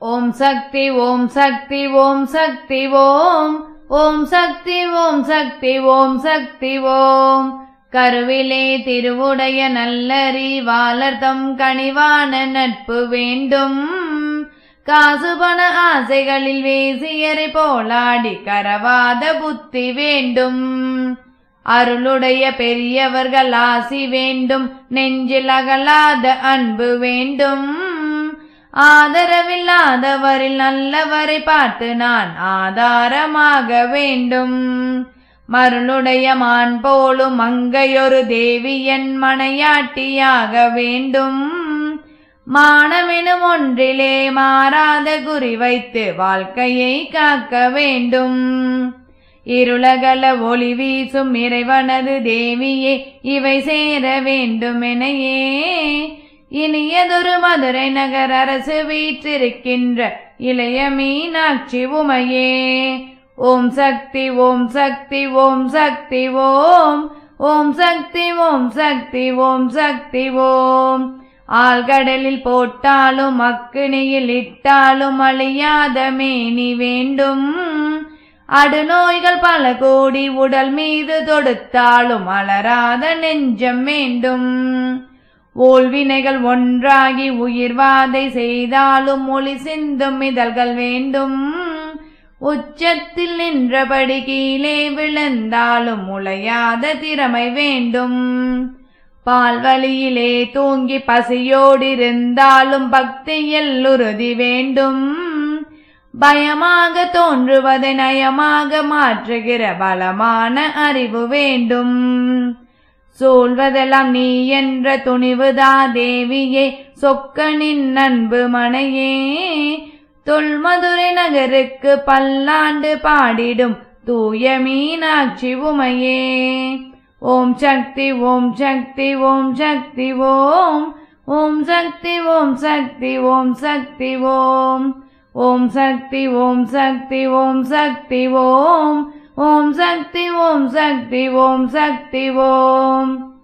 ஓம் சக்தி ஓம் சக்தி ஓம் சக்தி ஓம் ஓம் சக்தி ஓம் சக்தி ஓம் சக்தி ஓம் கருவிலே திருவுடைய நல்லறிவாளர் தம் கனிவான நட்பு வேண்டும் காசு பண ஆசைகளில் வேசியரை போலாடி கரவாத புத்தி வேண்டும் அருளுடைய பெரியவர்கள் ஆசி வேண்டும் நெஞ்சில் அகலாத அன்பு வேண்டும் ஆதரவில்லாதவரில் நல்லவரை பார்த்து நான் ஆதாரமாக வேண்டும் மருளுடைய மான் போலும் மங்கையொரு தேவி என் மனையாட்டியாக வேண்டும் மானமெனும் ஒன்றிலே மாறாத குறி வைத்து வாழ்க்கையை காக்க வேண்டும் இருளகல ஒளி வீசும் இறைவனது தேவியே இவை சேர வேண்டுமெனையே இனியதொரு மதுரை நகர் அரசு வீற்றிருக்கின்ற இளைய மீனாட்சி உமையே ஓம் சக்தி ஓம் சக்தி ஓம் சக்தி ஓம் ஓம் சக்தி ஓம் சக்தி ஓம் சக்தி ஓம் ஆழ்கடலில் போட்டாலும் அக்கினியில் இட்டாலும் அழியாத மேனி வேண்டும் அடுநோய்கள் பல கோடி உடல் மீது தொடுத்தாலும் அலராத நெஞ்சம் வேண்டும் ஓல்வினைகள் ஒன்றாகி உயிர்வாதை செய்தாலும் ஒளி சிந்தும் இதழ்கள் வேண்டும் உச்சத்தில் நின்றபடி கீழே விழுந்தாலும் முளையாத திறமை வேண்டும் பால்வழியிலே தூங்கி பசியோடிருந்தாலும் பக்தியில் உறுதி வேண்டும் பயமாக தோன்றுவதை நயமாக மாற்றுகிற பலமான அறிவு வேண்டும் சூழ்வதெல்லாம் நீ என்ற துணிவுதா தேவியே சொக்கனின் அன்பு மனையே தொல்மதுரை நகருக்கு பல்லாண்டு பாடிடும் தூய மீனாட்சி உமையே ஓம் சக்தி ஓம் சக்தி ஓம் சக்தி ஓம் ஓம் சக்தி ஓம் சக்தி ஓம் சக்தி ஓம் ஓம் சக்தி ஓம் சக்தி ஓம் சக்தி ஓம் ஓம் சக்தி ஓம் சக்தி ஓம் சக்தி ஓம்